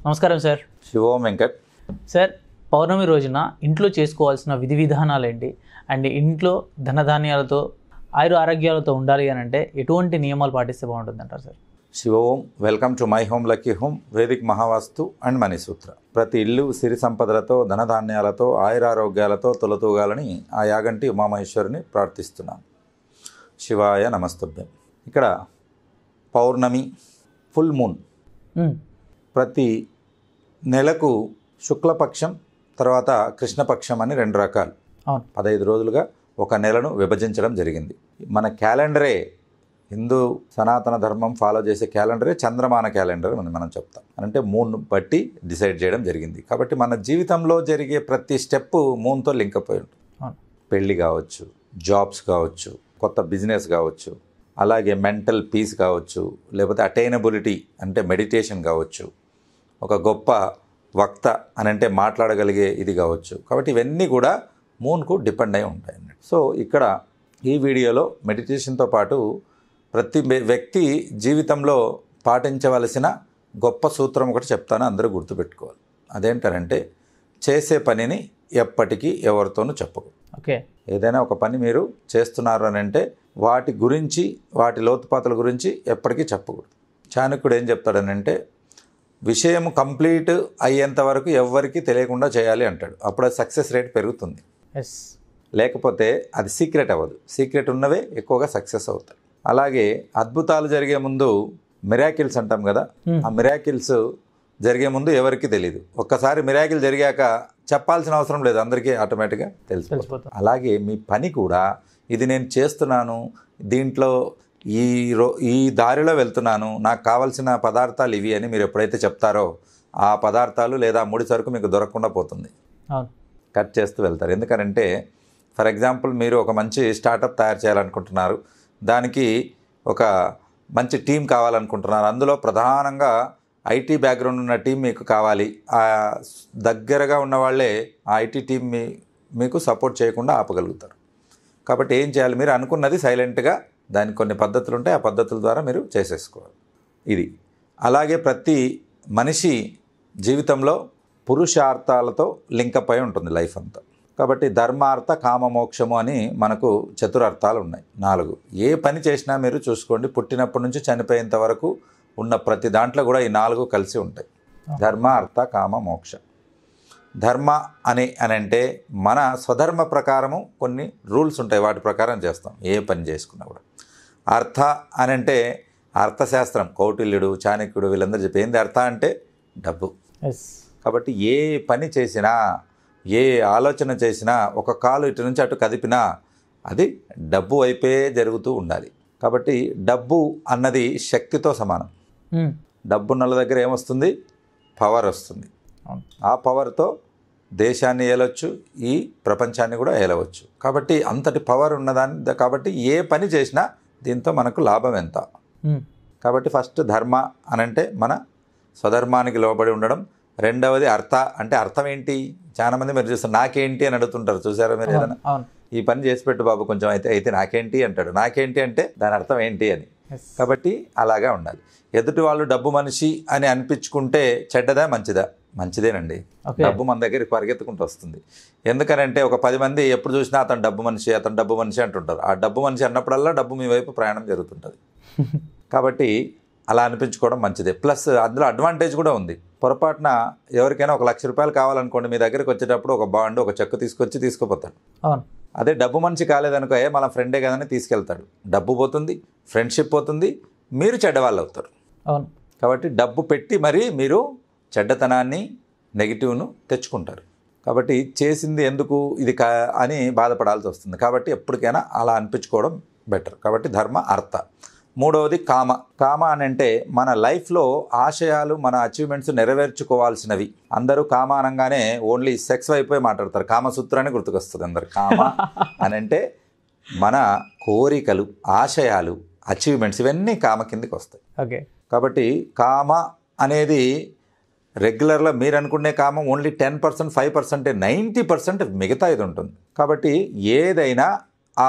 నమస్కారం sir Shivom Venkat sir పౌర్ణమి రోజున ఇంట్లో చేసుకోవాల్సిన విధి విధానాలు ఏంటి అండ్ ఇంట్లో ధనధాన్యాలతో ఆయుర ఆరోగ్యాలతో ఉండాలి అని అంటే ఎటువంటి నియమాలు పాటిస్తే బాగుంటుంది అంటారు sir Shivom welcome to my home lucky home Vedic Mahavastu and Manisutra ప్రతి ఇల్లు సిరి సంపదలతో ధనధాన్యాలతో ఆయురారోగ్యాలతో తొలతూగాలని ఆ యాగంటి ఉమామహేశ్వరిని ప్రార్థిస్తున్నాను శివాయ నమస్తుభ్యం ఇక్కడ పౌర్ణమి ఫుల్ మూన్ మ్మ్. ప్రతి నెలకు శుక్లపక్షం తర్వాత కృష్ణపక్షం అని రెండు రకాలు అవును పదహైదు రోజులుగా ఒక నెలను విభజించడం జరిగింది మన క్యాలెండరే హిందూ సనాతన ధర్మం ఫాలో చేసే క్యాలెండరే చంద్రమాన క్యాలెండర్ అని మనం చెప్తాం అంటే మూన్ బట్టి డిసైడ్ చేయడం జరిగింది కాబట్టి మన జీవితంలో జరిగే ప్రతి స్టెప్ మూన్తో లింక్ అయిపోయి ఉంటుంది అవును పెళ్ళి కావచ్చు జాబ్స్ కావచ్చు కొత్త బిజినెస్ కావచ్చు అలాగే మెంటల్ పీస్ కావచ్చు లేకపోతే అటైనబిలిటీ అంటే మెడిటేషన్ కావచ్చు ఒక గొప్ప వక్త అని అంటే మాట్లాడగలిగే ఇది కావచ్చు కాబట్టి ఇవన్నీ కూడా మూన్కు డిపెండ్ అయి ఉంటాయి అన్నట్టు సో ఇక్కడ ఈ వీడియోలో మెడిటేషన్తో పాటు ప్రతి వ్య- వ్యక్తి జీవితంలో పాటించవలసిన గొప్ప సూత్రం ఒకటి చెప్తాను అందరూ గుర్తుపెట్టుకోవాలి అదేంటనంటే చేసే పనిని ఎప్పటికీ ఎవరితోనూ చెప్పకూడదు ఓకే ఏదైనా ఒక పని మీరు చేస్తున్నారు అని అంటే వాటి గురించి వాటి లోతుపాతల గురించి ఎప్పటికీ చెప్పకూడదు చాణక్యుడు ఏం చెప్తాడనంటే విషయం కంప్లీట్ అయ్యేంత వరకు ఎవ్వరికీ తెలియకుండా చేయాలి అంటాడు అప్పుడు అది సక్సెస్ రేట్ పెరుగుతుంది ఎస్ లేకపోతే అది సీక్రెట్ అవ్వదు సీక్రెట్ ఉన్నవే ఎక్కువగా సక్సెస్ అవుతాయి అలాగే అద్భుతాలు జరిగే ముందు మిరాకిల్స్ అంటాం కదా Hmm. ఆ మిరాకిల్స్ జరిగే ముందు ఎవరికీ తెలియదు ఒక్కసారి మిరాకిల్ జరిగాక చెప్పాల్సిన అవసరం లేదు అందరికీ ఆటోమేటిక్గా తెలిసిపోతుంది తెలిసిపోతుంది అలాగే మీ పని కూడా ఇది నేను చేస్తున్నాను దీంట్లో ఈ రో ఈ దారిలో వెళ్తున్నాను నాకు కావాల్సిన పదార్థాలు ఇవి అని మీరు ఎప్పుడైతే చెప్తారో ఆ పదార్థాలు లేదా ముడి సరుకు మీకు దొరకకుండా పోతుంది అవును కట్ చేస్తూ వెళ్తారు ఎందుకనంటే ఫర్ ఎగ్జాంపుల్ మీరు ఒక మంచి స్టార్టప్ తయారు చేయాలనుకుంటున్నారు దానికి ఒక మంచి టీం కావాలనుకుంటున్నారు అందులో ప్రధానంగా ఐటీ బ్యాక్గ్రౌండ్ ఉన్న టీం మీకు కావాలి ఆ దగ్గరగా ఉన్న వాళ్ళే ఆ ఐటీ టీం మీ మీకు సపోర్ట్ చేయకుండా ఆపగలుగుతారు కాబట్టి ఏం చేయాలి మీరు అనుకున్నది సైలెంట్గా దానికి కొన్ని పద్ధతులు ఉంటాయి ఆ పద్ధతుల ద్వారా మీరు చేసేసుకోవాలి ఇది అలాగే ప్రతి మనిషి జీవితంలో పురుషార్థాలతో లింకప్ అయి ఉంటుంది లైఫ్ అంతా కాబట్టి ధర్మార్థ కామ మోక్షము అని మనకు చతురర్థాలు ఉన్నాయి నాలుగు ఏ పని చేసినా మీరు చూసుకోండి పుట్టినప్పటి నుంచి చనిపోయేంత వరకు ఉన్న ప్రతి దాంట్లో కూడా ఈ నాలుగు కలిసి ఉంటాయి ధర్మ అర్థ కామ మోక్ష ధర్మ అని అని అంటే మన స్వధర్మ ప్రకారము కొన్ని రూల్స్ ఉంటాయి వాటి ప్రకారం చేస్తాం ఏ పని చేసుకున్నా కూడా అర్థ అని అంటే అర్థశాస్త్రం కౌటిల్యుడు చాణక్యుడు వీళ్ళందరూ చెప్పి ఏంది అర్థ అంటే డబ్బు ఎస్ కాబట్టి ఏ పని చేసినా ఏ ఆలోచన చేసినా ఒక కాలు ఇటు నుంచి అటు కదిపినా అది డబ్బు వైపే జరుగుతూ ఉండాలి కాబట్టి డబ్బు అన్నది శక్తితో సమానం మ్మ్. డబ్బు నల్ల దగ్గర ఏమొస్తుంది పవర్ వస్తుంది అవును ఆ పవర్తో దేశాన్ని ఏలవచ్చు ఈ ప్రపంచాన్ని కూడా ఏలవచ్చు కాబట్టి అంతటి పవర్ ఉన్నదాన్ని కాబట్టి ఏ పని చేసినా దీంతో మనకు లాభం ఎంత మ్మ్. కాబట్టి ఫస్ట్ ధర్మ అనంటే మన స్వధర్మానికి లోబడి ఉండడం రెండవది అర్థ అంటే అర్థం ఏంటి చాలా మంది మీరు చూస్తారు నాకేంటి అని అడుగుతుంటారు చూసారా మీరు ఏదైనా అవును ఈ పని చేసి పెట్టు బాబు కొంచెం అయితే అయితే నాకేంటి అంటాడు నాకేంటి అంటే దాని అర్థం ఏంటి అని ఎస్ కాబట్టి అలాగా ఉండాలి ఎదుటి వాళ్ళు డబ్బు మనిషి అని అనిపించుకుంటే చెడ్డదా మంచిదా మంచిదేనండి ఓకే డబ్బు మన దగ్గరికి పరిగెత్తుకుంటూ వస్తుంది ఎందుకనంటే ఒక పది మంది ఎప్పుడు చూసినా అతను డబ్బు మనిషి అతను డబ్బు మనిషి అంటుంటారు ఆ డబ్బు మనిషి అన్నప్పుడల్లా డబ్బు మీ వైపు ప్రయాణం జరుగుతుంటుంది కాబట్టి అలా అనిపించుకోవడం మంచిదే ప్లస్ అందులో అడ్వాంటేజ్ కూడా ఉంది పొరపాటున ఎవరికైనా ఒక లక్ష రూపాయలు కావాలనుకోండి మీ దగ్గరికి వచ్చేటప్పుడు ఒక బాండ్ ఒక చెక్ తీసుకొచ్చి తీసుకుపోతాడు అవును అదే డబ్బు మనిషి కాలేదనుకో ఏ మన ఫ్రెండే కదని తీసుకెళ్తాడు డబ్బు పోతుంది ఫ్రెండ్షిప్ పోతుంది మీరు చెడ్డవాళ్ళు అవుతారు అవును కాబట్టి డబ్బు పెట్టి మరీ మీరు చెడ్డతనాన్ని నెగిటివ్ను తెచ్చుకుంటారు కాబట్టి చేసింది ఎందుకు ఇది కా అని బాధపడాల్సి వస్తుంది కాబట్టి ఎప్పటికైనా అలా అనిపించుకోవడం బెటర్ కాబట్టి ధర్మ అర్థ మూడవది కామ కామ అని అంటే మన లైఫ్లో ఆశయాలు మన అచీవ్మెంట్స్ నెరవేర్చుకోవాల్సినవి అందరూ కామ అనగానే ఓన్లీ సెక్స్ వైపే మాట్లాడతారు కామసూత్రాన్ని గుర్తుకొస్తుంది అందరు కామ అని అంటే మన కోరికలు ఆశయాలు అచీవ్మెంట్స్ ఇవన్నీ కామ కిందకి వస్తాయి ఓకే కాబట్టి కామ అనేది రెగ్యులర్లో మీరు అనుకునే కామం ఓన్లీ టెన్ పర్సెంట్ ఫైవ్ పర్సెంటే నైంటీ పర్సెంట్ మిగతా ఇది ఉంటుంది కాబట్టి ఏదైనా ఆ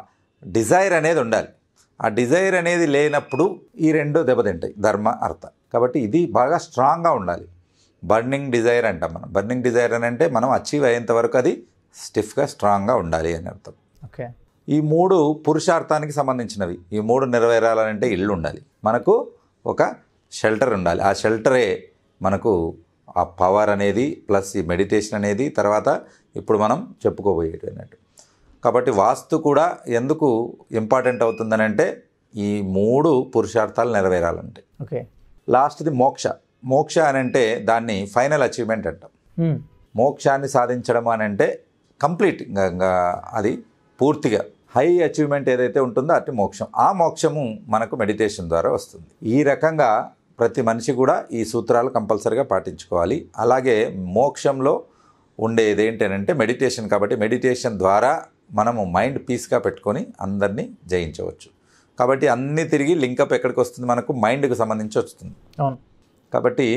డిజైర్ అనేది ఉండాలి ఆ డిజైర్ అనేది లేనప్పుడు ఈ రెండు దెబ్బతింటాయి ధర్మ అర్థ కాబట్టి ఇది బాగా స్ట్రాంగ్గా ఉండాలి బర్నింగ్ డిజైర్ అంటాం మనం బర్నింగ్ డిజైర్ అని అంటే మనం అచీవ్ అయ్యేంత వరకు అది స్టిఫ్గా స్ట్రాంగ్గా ఉండాలి అని అర్థం ఓకే ఈ మూడు పురుషార్థానికి సంబంధించినవి ఈ మూడు నెరవేరాలంటే ఇల్లు ఉండాలి మనకు ఒక షెల్టర్ ఉండాలి ఆ షెల్టరే మనకు ఆ పవర్ అనేది ప్లస్ ఈ మెడిటేషన్ అనేది తర్వాత ఇప్పుడు మనం చెప్పుకోబోయేది అన్నట్టు కాబట్టి వాస్తు కూడా ఎందుకు ఇంపార్టెంట్ అవుతుందని అంటే ఈ మూడు పురుషార్థాలు నెరవేరాలంటే ఓకే లాస్ట్ది మోక్ష మోక్ష అని అంటే దాన్ని ఫైనల్ అచీవ్మెంట్ అంటాం మ్మ్. మోక్షాన్ని సాధించడం అని అంటే కంప్లీట్ ఇంకా అది పూర్తిగా హై అచీవ్మెంట్ ఏదైతే ఉంటుందో అటు మోక్షం ఆ మోక్షము మనకు మెడిటేషన్ ద్వారా వస్తుంది ఈ రకంగా ప్రతి మనిషి కూడా ఈ సూత్రాలు కంపల్సరిగా పాటించుకోవాలి అలాగే మోక్షంలో ఉండేది ఏంటంటే మెడిటేషన్ కాబట్టి మెడిటేషన్ ద్వారా మనము మైండ్ పీస్గా పెట్టుకొని అందరినీ జయించవచ్చు కాబట్టి అన్నీ తిరిగి లింకప్ ఎక్కడికి వస్తుంది మనకు మైండ్కి సంబంధించి వస్తుంది అవును కాబట్టి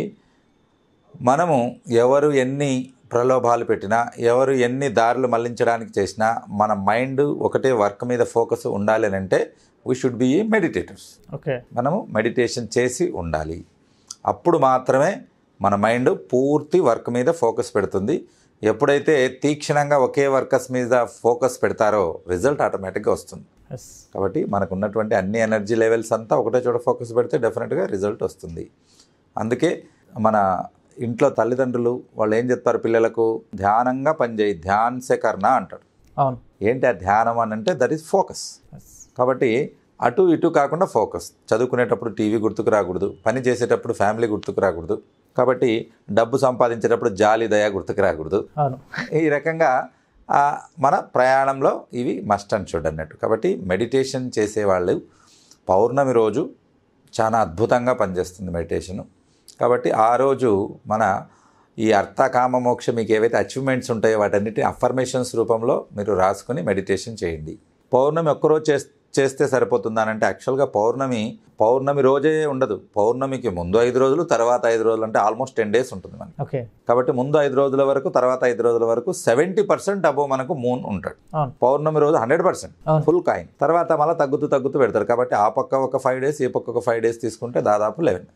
మనము ఎవరు ఎన్ని ప్రలోభాలు పెట్టినా ఎవరు ఎన్ని దారులు మళ్లించడానికి చేసినా మన మైండ్ ఒకటే వర్క్ మీద ఫోకస్ ఉండాలి అని అంటే we should be meditators okay మనము మెడిటేషన్ చేసి ఉండాలి అప్పుడు మాత్రమే మన మైండ్ పూర్తి వర్క్ మీద ఫోకస్ పెడుతుంది ఎప్పుడైతే తీక్షణంగా ఒకే వర్కర్స్ మీద ఫోకస్ పెడతారో రిజల్ట్ ఆటోమేటిక్గా వస్తుంది ఎస్ కాబట్టి మనకు ఉన్నటువంటి అన్ని ఎనర్జీ లెవెల్స్ అంతా ఒకటే చోట ఫోకస్ పెడితే డెఫినెట్గా రిజల్ట్ వస్తుంది అందుకే మన ఇంట్లో తల్లిదండ్రులు వాళ్ళు ఏం చెప్తారు పిల్లలకు ధ్యానంగా పనిచేయి ధ్యాన్సే కర్ణ అంటారు అవును ఏంటి ఆ ధ్యానం అని అంటే దట్ ఈస్ ఫోకస్ ఎస్ కాబట్టి అటు ఇటు కాకుండా ఫోకస్ చదువుకునేటప్పుడు టీవీ గుర్తుకు రాకూడదు పని చేసేటప్పుడు ఫ్యామిలీ గుర్తుకు రాకూడదు కాబట్టి డబ్బు సంపాదించేటప్పుడు జాలి దయ గుర్తుకు రాకూడదు అవును ఈ రకంగా ఆ, మన ప్రయాణంలో ఇవి మస్ట్ అండ్ షుడ్ అన్నట్టు కాబట్టి మెడిటేషన్ చేసేవాళ్ళు పౌర్ణమి రోజు చాలా అద్భుతంగా పనిచేస్తుంది మెడిటేషను కాబట్టి ఆ రోజు మన ఈ అర్థ కామ మోక్ష మీకు ఏవైతే అచీవ్మెంట్స్ ఉంటాయో వాటన్నిటి అఫర్మేషన్స్ రూపంలో మీరు రాసుకుని మెడిటేషన్ చేయండి పౌర్ణమి ఒక్కరోజు చేస్ చేస్తే సరిపోతుందా అని అంటే యాక్చువల్గా పౌర్ణమి పౌర్ణమి రోజే ఉండదు పౌర్ణమికి ముందు ఐదు రోజులు తర్వాత ఐదు రోజులు అంటే ఆల్మోస్ట్ టెన్ డేస్ ఉంటుంది మనకి ఓకే కాబట్టి ముందు ఐదు రోజుల వరకు తర్వాత ఐదు రోజుల వరకు సెవెంటీ పర్సెంట్ అబో మనకు మూన్ ఉంటాడు అవును పౌర్ణమి రోజు హండ్రెడ్ పర్సెంట్ అవును. ఫుల్ కాయిన్ తర్వాత మళ్ళీ తగ్గుతూ తగ్గుతూ పెడతారు కాబట్టి ఆ పక్క ఒక ఫైవ్ డేస్ ఈ పక్క ఒక ఫైవ్ డేస్ తీసుకుంటే దాదాపు లెవెన్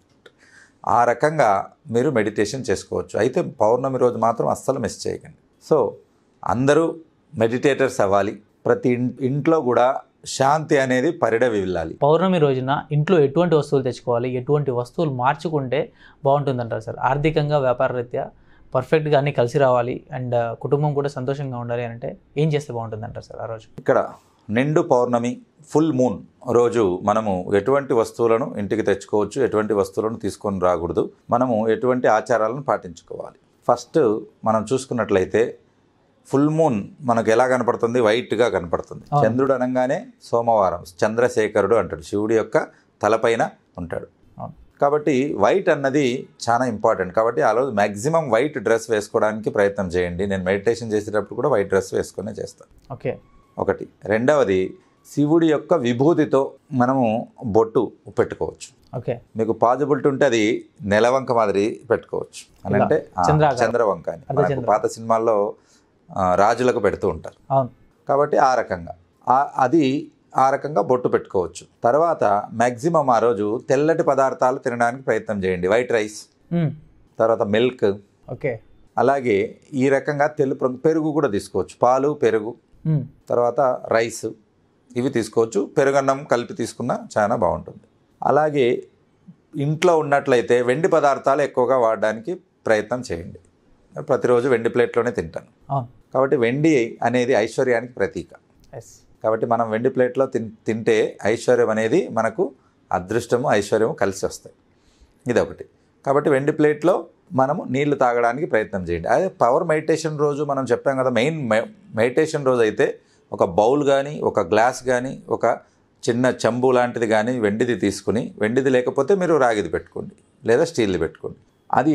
ఆ రకంగా మీరు మెడిటేషన్ చేసుకోవచ్చు అయితే పౌర్ణమి రోజు మాత్రం అస్సలు మిస్ చేయకండి సో అందరూ మెడిటేటర్స్ అవ్వాలి ప్రతి ఇన్- ఇంట్లో కూడా శాంతి అనేది పరిడవి వెళ్ళాలి పౌర్ణమి రోజున ఇంట్లో ఎటువంటి వస్తువులు తెచ్చుకోవాలి ఎటువంటి వస్తువులు మార్చుకుంటే బాగుంటుందంటారు సార్ ఆర్థికంగా వ్యాపార రీత్యా పర్ఫెక్ట్గా అన్నీ కలిసి రావాలి అండ్ కుటుంబం కూడా సంతోషంగా ఉండాలి అని అంటే ఏం చేస్తే బాగుంటుందంటారు సార్ ఆ రోజు ఇక్కడ నిండు పౌర్ణమి ఫుల్ మూన్ రోజు మనము ఎటువంటి వస్తువులను ఇంటికి తెచ్చుకోవచ్చు ఎటువంటి వస్తువులను తీసుకొని రాకూడదు మనము ఎటువంటి ఆచారాలను పాటించుకోవాలి ఫస్ట్ మనం చూసుకున్నట్లయితే ఫుల్ మూన్ మనకు ఎలా కనపడుతుంది వైట్గా కనపడుతుంది అవును. చంద్రుడు అనగానే సోమవారం చంద్రశేఖరుడు అంటాడు శివుడి యొక్క తలపైన ఉంటాడు అవును కాబట్టి వైట్ అన్నది చాలా ఇంపార్టెంట్ కాబట్టి ఆ రోజు మ్యాక్సిమం వైట్ డ్రెస్ వేసుకోవడానికి ప్రయత్నం చేయండి నేను మెడిటేషన్ చేసేటప్పుడు కూడా వైట్ డ్రెస్ వేసుకునే చేస్తాను ఓకే ఒకటి రెండవది శివుడి యొక్క విభూతితో మనము బొట్టు పెట్టుకోవచ్చు ఓకే మీకు పాజిబిలిటీ ఉంటే అది నెలవంక మాదిరి పెట్టుకోవచ్చు అని ఇలా, అంటే ఆ, చంద్రాకారం. చంద్రవంక అని మనకు అర్ధచంద్ర. పాత సినిమాల్లో ఆ, రాజులకు పెడుతూ ఉంటారు అవును కాబట్టి ఆ రకంగా ఆ- అది ఆ రకంగా బొట్టు పెట్టుకోవచ్చు తర్వాత మ్యాక్సిమం ఆ రోజు తెల్లటి పదార్థాలు తినడానికి ప్రయత్నం చేయండి వైట్ రైస్ మ్మ్. తర్వాత మిల్క్ ఓకే అలాగే ఈ రకంగా తెలుపు రంగు పెరుగు కూడా తీసుకోవచ్చు పాలు పెరుగు మ్మ్. తర్వాత రైస్ ఇవి తీసుకోవచ్చు పెరుగన్నం కలిపి తీసుకున్నా చాలా బాగుంటుంది అలాగే ఇంట్లో ఉన్నట్లయితే వెండి పదార్థాలు ఎక్కువగా వాడడానికి ప్రయత్నం చేయండి ప్రతిరోజు వెండి ప్లేట్లోనే తింటాను అవును కాబట్టి వెండి అనేది ఐశ్వర్యానికి ప్రతీక ఎస్ కాబట్టి మనం వెండి ప్లేట్లో తిన్ తింటే ఐశ్వర్యం అనేది మనకు అదృష్టము ఐశ్వర్యము కలిసి వస్తాయి ఇదొకటి కాబట్టి వెండి ప్లేట్లో మనము నీళ్లు తాగడానికి ప్రయత్నం చేయండి అదే పవర్ మెడిటేషన్ రోజు మనం చెప్పాం కదా మెయిన్ మెడిటేషన్ రోజు అయితే ఒక బౌల్ కానీ ఒక గ్లాస్ కానీ ఒక చిన్న చెంబు లాంటిది కానీ వెండిది తీసుకుని వెండిది లేకపోతే మీరు రాగిది పెట్టుకోండి లేదా స్టీల్ది పెట్టుకోండి అది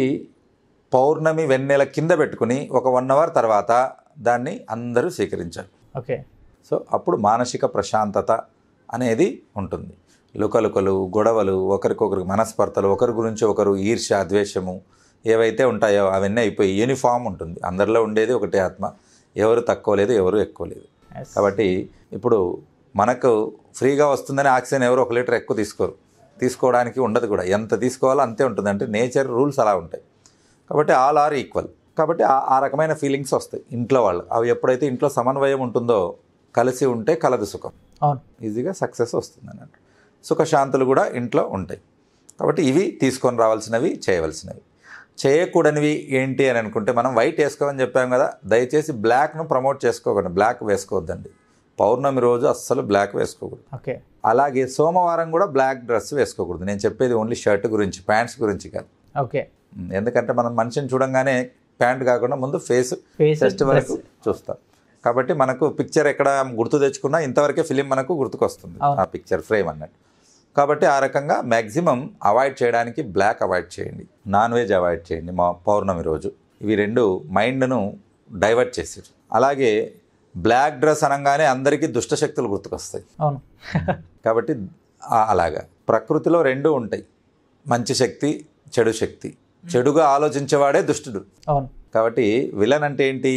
పౌర్ణమి వెన్నెల కింద పెట్టుకుని ఒక వన్ అవర్ తర్వాత దాన్ని అందరూ స్వీకరించాలి ఓకే సో అప్పుడు మానసిక ప్రశాంతత అనేది ఉంటుంది లుకలుకలు గొడవలు ఒకరికొకరు మనస్పర్ధలు ఒకరి గురించి ఒకరు ఈర్ష్య ద్వేషము ఏవైతే ఉంటాయో అవన్నీ అయిపోయి యూనిఫామ్ ఉంటుంది అందరిలో ఉండేది ఒకటే ఆత్మ ఎవరు తక్కువ లేదు ఎవరు ఎక్కువ లేదు ఎస్ కాబట్టి ఇప్పుడు మనకు ఫ్రీగా వస్తుందని ఆక్సిజన్ ఎవరు ఒక లీటర్ ఎక్కువ తీసుకోరు తీసుకోవడానికి ఉండదు కూడా ఎంత తీసుకోవాలో అంతే ఉంటుంది అంటే నేచర్ రూల్స్ అలా ఉంటాయి కాబట్టి ఆల్ ఆర్ ఈక్వల్ కాబట్టి ఆ ఆ రకమైన ఫీలింగ్స్ వస్తాయి ఇంట్లో వాళ్ళు అవి ఎప్పుడైతే ఇంట్లో సమన్వయం ఉంటుందో కలిసి ఉంటే కలదు సుఖం అవును ఈజీగా సక్సెస్ వస్తుంది అన్నట్టు సుఖశాంతులు కూడా ఇంట్లో ఉంటాయి కాబట్టి ఇవి తీసుకొని రావాల్సినవి చేయవలసినవి చేయకూడనివి ఏంటి అని అనుకుంటే మనం వైట్ వేసుకోమని చెప్పాం కదా దయచేసి బ్లాక్ను ప్రమోట్ చేసుకోకండి బ్లాక్ వేసుకోవద్దండి పౌర్ణమి రోజు అస్సలు బ్లాక్ వేసుకోకూడదు ఓకే అలాగే సోమవారం కూడా బ్లాక్ డ్రెస్ వేసుకోకూడదు నేను చెప్పేది ఓన్లీ షర్ట్ గురించి ప్యాంట్స్ గురించి కాదు ఓకే ఉమ్, ఎందుకంటే మనం మనిషిని చూడంగానే ప్యాంట్ కాకుండా ముందు ఫేస్ Face, చెస్ట్ వరకు చూస్తాం కాబట్టి మనకు పిక్చర్ ఎక్కడ గుర్తు తెచ్చుకున్నా ఇంతవరకే ఫిలిం మనకు గుర్తుకొస్తుంది అవును. ఆ పిక్చర్ ఫ్రేమ్ అన్నట్టు కాబట్టి ఆ రకంగా మ్యాక్సిమం అవాయిడ్ చేయడానికి బ్లాక్ అవాయిడ్ చేయండి నాన్ వెజ్ అవాయిడ్ చేయండి మా పౌర్ణమి రోజు ఇవి రెండు మైండ్ను డైవర్ట్ చేసారు అలాగే బ్లాక్ డ్రెస్ అనగానే అందరికీ దుష్టశక్తులు గుర్తుకొస్తాయి అవును కాబట్టి ఆ- అలాగా ప్రకృతిలో రెండు ఉంటాయి మంచి శక్తి చెడు శక్తి చెడుగా ఆలోచించేవాడే దుష్టుడు అవును కాబట్టి విలన్ అంటే ఏంటి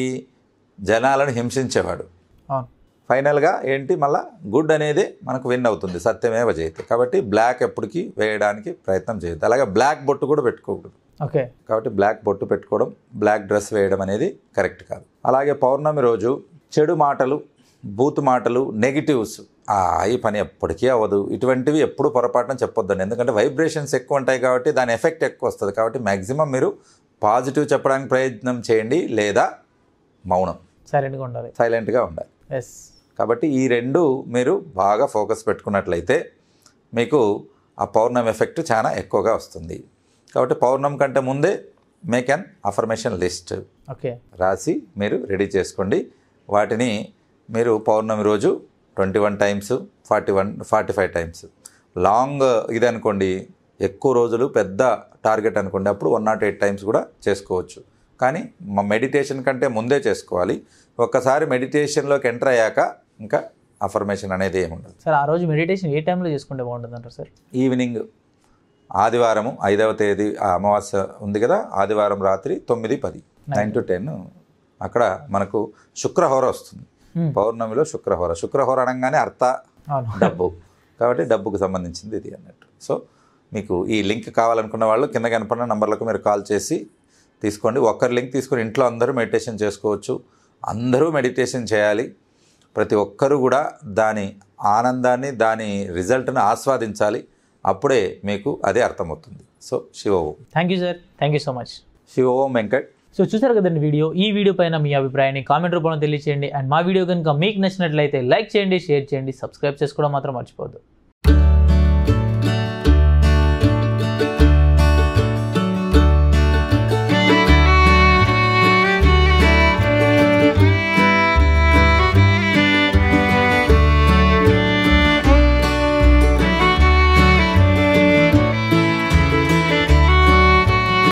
జనాలను హింసించేవాడు అవును ఫైనల్గా ఏంటి మళ్ళా గుడ్ అనేది మనకు విన్ అవుతుంది సత్యమేవ జయతే కాబట్టి బ్లాక్ ఎప్పటికీ వేయడానికి ప్రయత్నం చేయొద్దు అలాగే బ్లాక్ బొట్టు కూడా పెట్టుకోకూడదు ఓకే కాబట్టి బ్లాక్ బొట్టు పెట్టుకోవడం బ్లాక్ డ్రెస్ వేయడం అనేది కరెక్ట్ కాదు అలాగే పౌర్ణమి రోజు చెడు మాటలు బూత్ మాటలు నెగిటివ్స్ ఆ ఈ పని ఎప్పటికీ అవ్వదు ఇటువంటివి ఎప్పుడు పొరపాటున చెప్పొద్దండి ఎందుకంటే వైబ్రేషన్స్ ఎక్కువ ఉంటాయి కాబట్టి దాని ఎఫెక్ట్ ఎక్కువ వస్తుంది కాబట్టి మ్యాక్సిమం మీరు పాజిటివ్ చెప్పడానికి ప్రయత్నం చేయండి లేదా మౌనం సైలెంట్గా ఉండాలి సైలెంట్గా ఉండాలి ఎస్ కాబట్టి ఈ రెండు మీరు బాగా ఫోకస్ పెట్టుకున్నట్లయితే మీకు ఆ పౌర్ణమి ఎఫెక్ట్ చాలా ఎక్కువగా వస్తుంది కాబట్టి పౌర్ణమి కంటే ముందే make an affirmation list okay రాసి మీరు రెడీ చేసుకోండి వాటిని మీరు పౌర్ణమి రోజు twenty one times forty one forty five times long ఇది అనుకోండి ఎక్కువ రోజులు పెద్ద టార్గెట్ అనుకోండి అప్పుడు వన్ నాట్ ఎయిట్ టైమ్స్ కూడా చేసుకోవచ్చు కానీ మా మెడిటేషన్ కంటే ముందే చేసుకోవాలి ఒక్కసారి మెడిటేషన్లోకి ఎంటర్ అయ్యాక ఇంకా అఫర్మేషన్ అనేది ఏమి ఉండదు సార్ ఆ రోజు మెడిటేషన్ ఏ టైంలో చేసుకుంటే బాగుంటుంది అంటారు సార్ ఈవినింగ్ ఆదివారము ఐదవ తేదీ ఆ అమావాస్య ఉంది కదా ఆదివారం రాత్రి తొమ్మిది పది నైన్ టు టెన్ అక్కడ మనకు శుక్రహోర వస్తుంది Hmm. పౌర్ణమిలో శుక్రహోర శుక్రహోర అనగానే అర్థ అవును డబ్బు కాబట్టి డబ్బుకు సంబంధించింది ఇది అన్నట్టు సో మీకు ఈ లింక్ కావాలనుకున్న వాళ్ళు కింద కనపడిన నంబర్లకు మీరు కాల్ చేసి తీసుకోండి ఒక్కరి లింక్ తీసుకొని ఇంట్లో అందరూ మెడిటేషన్ చేసుకోవచ్చు అందరూ మెడిటేషన్ చేయాలి ప్రతి ఒక్కరూ కూడా దాని ఆనందాన్ని దాని రిజల్ట్ని ఆస్వాదించాలి అప్పుడే మీకు అదే అర్థమవుతుంది so Shiva Om thank you sir thank you so much Shiva Om Venkat so చూసారు కదండి వీడియో ఈ వీడియో పైన మీ అభిప్రాయాన్ని కామెంట్ రూపంలో తెలియచేయండి అండ్ మా వీడియో కనుక మీకు నచ్చినట్లయితే లైక్ చేయండి షేర్ చేయండి సబ్స్క్రైబ్ చేసుకోవడం మాత్రం మర్చిపోవద్దు